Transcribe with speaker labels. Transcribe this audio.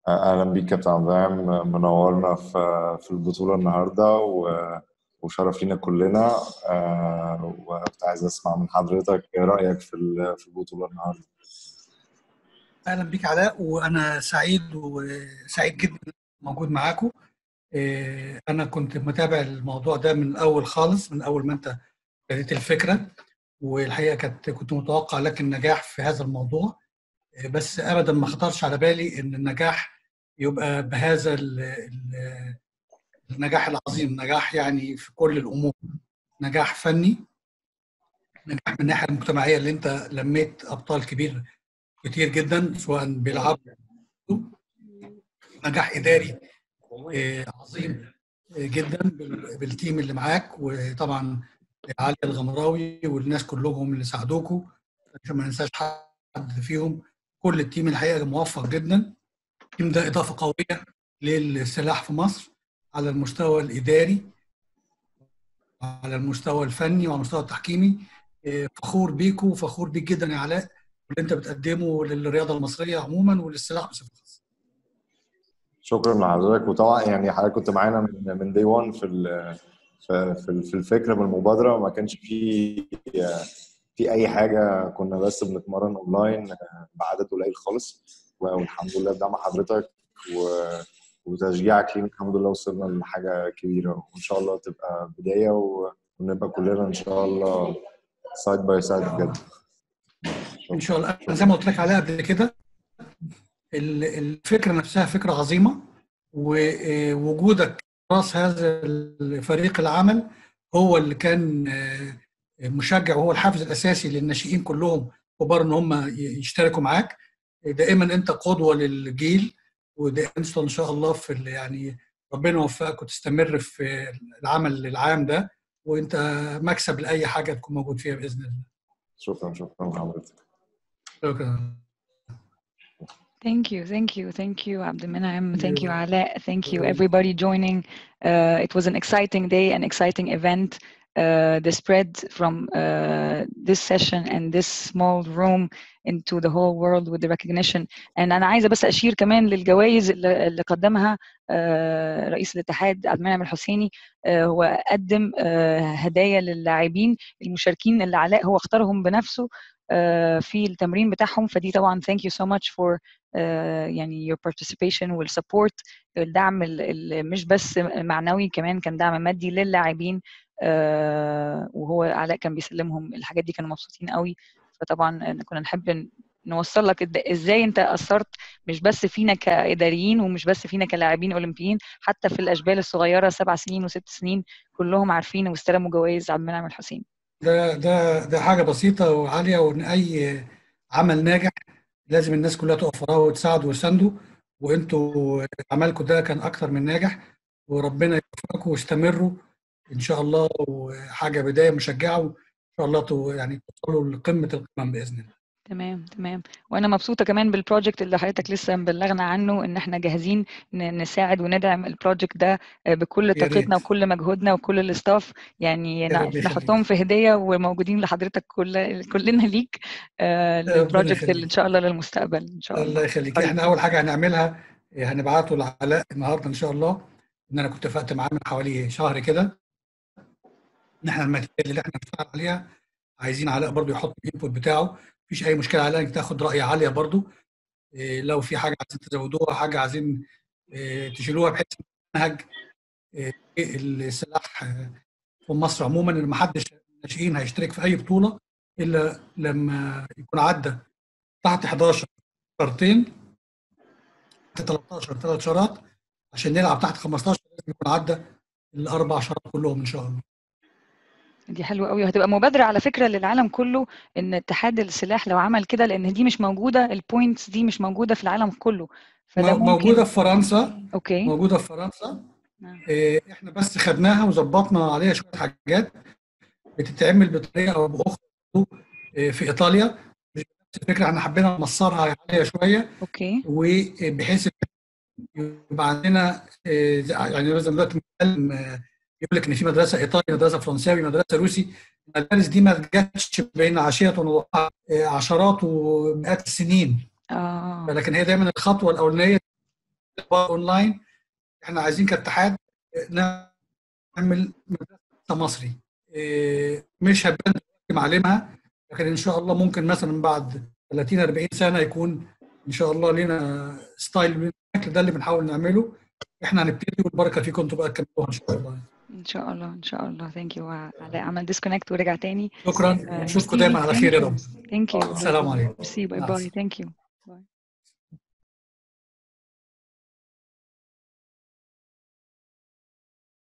Speaker 1: اهلا بيك كابتن عبد منورنا في في البطوله النهارده و- وشرف لينا كلنا آه، وكنت عايز اسمع من حضرتك ايه رايك في ال- في البطوله النهارده
Speaker 2: اهلا بيك علاء وانا سعيد وسعيد جدا موجود معاكم إيه، انا كنت متابع الموضوع ده من الاول خالص من اول ما انت بديت الفكره والحقيقه كانت كنت متوقع لك النجاح في هذا الموضوع إيه، بس ابدا ما خطرش على بالي ان النجاح يبقى بهذا ال- ال- النجاح العظيم نجاح يعني في كل الامور نجاح فني نجاح من الناحيه المجتمعيه اللي انت لميت ابطال كبير كتير جدا سواء بيلعبوا نجاح اداري آه، عظيم آه، جدا بال- بالتيم اللي معاك وطبعا علي الغمراوي والناس كلهم اللي ساعدوكوا عشان ما ننساش حد فيهم كل التيم الحقيقه موفق جدا التيم ده اضافه قويه للسلاح في مصر على المستوى الاداري على المستوى الفني وعلى المستوى التحكيمي آه، فخور بيكوا وفخور بيك جدا يا علاء واللي انت بتقدمه للرياضه المصريه عموما وللسلاح بصفه خاصه
Speaker 1: شكرا لحضرتك وطبعا يعني حضرتك كنت معانا من من دي 1 في ال- في في في الفكره بالمبادره ما كانش في في اي حاجه كنا بس بنتمرن اونلاين بعدد قليل خالص والحمد لله بدعم حضرتك و- وتشجيعك لينا الحمد لله وصلنا لحاجه كبيره وان شاء الله تبقى بدايه و- ونبقى كلنا ان شاء الله سايد باي سايد بجد
Speaker 2: ان شاء الله انا زي ما قلت لك عليها قبل كده ال- الفكره نفسها فكره عظيمه ووجودك راس هذا الفريق العمل هو اللي كان آه، مشجع وهو الحافز الاساسي للناشئين كلهم كبار ان هم ي- يشتركوا معاك دائما انت قدوه للجيل ودائما ان شاء الله في ال- يعني ربنا يوفقك وتستمر في العمل العام ده وانت مكسب لاي حاجه تكون موجود فيها باذن الله
Speaker 1: شكرا شكرا لحضرتك
Speaker 2: شكرا
Speaker 3: Thank you, thank you, thank you, Abdelmenaim. Thank you,
Speaker 2: You're
Speaker 3: Ala. Thank you,
Speaker 2: welcome.
Speaker 3: everybody joining. Uh, it was an exciting day, an exciting event. Uh, the spread from uh, this session and this small room into the whole world with the recognition. And أنا عايزة بس أشير كمان للجوائز اللي اللي قدمها آه، رئيس الاتحاد عبد المنعم الحسيني آه، هو قدم آه، هدايا للاعبين المشاركين اللي علاء هو اختارهم بنفسه آه، في التمرين بتاعهم فدي طبعا thank you so much for آه، يعني your participation والسبورت الدعم ال- ال- مش بس معنوي كمان كان دعم مادي للاعبين آه، وهو علاء كان بيسلمهم الحاجات دي كانوا مبسوطين قوي فطبعا كنا نحب ن- نوصل لك إد- ازاي انت اثرت مش بس فينا كاداريين ومش بس فينا كلاعبين اولمبيين حتى في الاشبال الصغيره سبع سنين وست سنين كلهم عارفين واستلموا جوائز عبد المنعم الحسين
Speaker 2: ده ده ده حاجه بسيطه وعاليه وان اي عمل ناجح لازم الناس كلها تقف وراه وتساعده ويسانده وانتوا عملكم ده كان اكتر من ناجح وربنا يوفقكم واستمروا ان شاء الله وحاجه بدايه مشجعه وان شاء الله تو- يعني توصلوا لقمه القمم باذن الله
Speaker 3: تمام تمام وانا مبسوطه كمان بالبروجكت اللي حضرتك لسه مبلغنا عنه ان احنا جاهزين ن- نساعد وندعم البروجكت ده آه، بكل
Speaker 2: يا
Speaker 3: طاقتنا
Speaker 2: ريت
Speaker 3: وكل مجهودنا وكل الاستاف يعني
Speaker 2: يا
Speaker 3: ن-
Speaker 2: رب يخليك
Speaker 3: نحطهم في هديه وموجودين لحضرتك كل كلنا ليك آه،
Speaker 2: ربنا
Speaker 3: للبروجكت اللي ان
Speaker 2: يخليك
Speaker 3: شاء الله للمستقبل ان شاء الله
Speaker 2: الله يخليك
Speaker 3: قريب
Speaker 2: احنا اول حاجه هنعملها هنبعته لعلاء النهارده ان شاء الله ان انا كنت اتفقت معاه من حوالي شهر كده ان احنا الماتيريال اللي احنا بنشتغل عليها عايزين علاء برضو يحط الانبوت بتاعه مفيش اي مشكله علاء انك تاخد راي عاليه برضو إيه، لو في حاجه عايزين تزودوها حاجه عايزين إيه، تشيلوها بحيث منهج السلاح آه، في مصر عموما ان ما حدش ناشئين هيشترك في اي بطوله الا لما يكون عدى تحت 11 شرطين تحت 13 ثلاث شارات عشان نلعب تحت 15 لازم يكون عدى الاربع شارات كلهم ان شاء الله
Speaker 3: دي حلوة قوي وهتبقى مبادرة على فكرة للعالم كله ان اتحاد السلاح لو عمل كده لان دي مش موجودة البوينتس دي مش موجودة في العالم كله فده
Speaker 2: مو- موجوده
Speaker 3: ممكن
Speaker 2: في فرنسا
Speaker 3: اوكي
Speaker 2: موجوده في فرنسا
Speaker 3: نعم.
Speaker 2: إيه، احنا بس خدناها وظبطنا عليها شويه حاجات بتتعمل بطريقه او باخرى إيه، في ايطاليا مش بنفس الفكره احنا حبينا نمصرها عليها شويه
Speaker 3: اوكي
Speaker 2: وبحيث يبقى عندنا إيه، زي- يعني مثلا دلوقتي بنتكلم آه، يقول لك ان في مدرسه ايطالي مدرسه فرنساوي مدرسه روسي المدارس دي ما جاتش بين عشيه وضحاها آه، عشرات ومئات السنين
Speaker 3: اه
Speaker 2: لكن هي دايما الخطوه الاولانيه اونلاين احنا عايزين كاتحاد نعمل مدرسه مصري إيه، مش هتبان دلوقتي معالمها لكن ان شاء الله ممكن مثلا بعد 30 40 سنه يكون ان شاء الله لنا ستايل من الشكل ده اللي بنحاول نعمله احنا هنبتدي والبركه فيكم انتوا بقى تكملوها ان شاء الله
Speaker 3: ان شاء الله ان شاء الله ثانك يو علاء عمل ديسكونكت ورجع تاني
Speaker 2: شكرا
Speaker 3: آه،
Speaker 2: نشوفكم دايما على خير يا رب
Speaker 3: ثانك يو
Speaker 2: السلام عليكم
Speaker 3: ميرسي باي
Speaker 2: مع
Speaker 3: باي
Speaker 2: السلامة.
Speaker 3: ثانك يو باي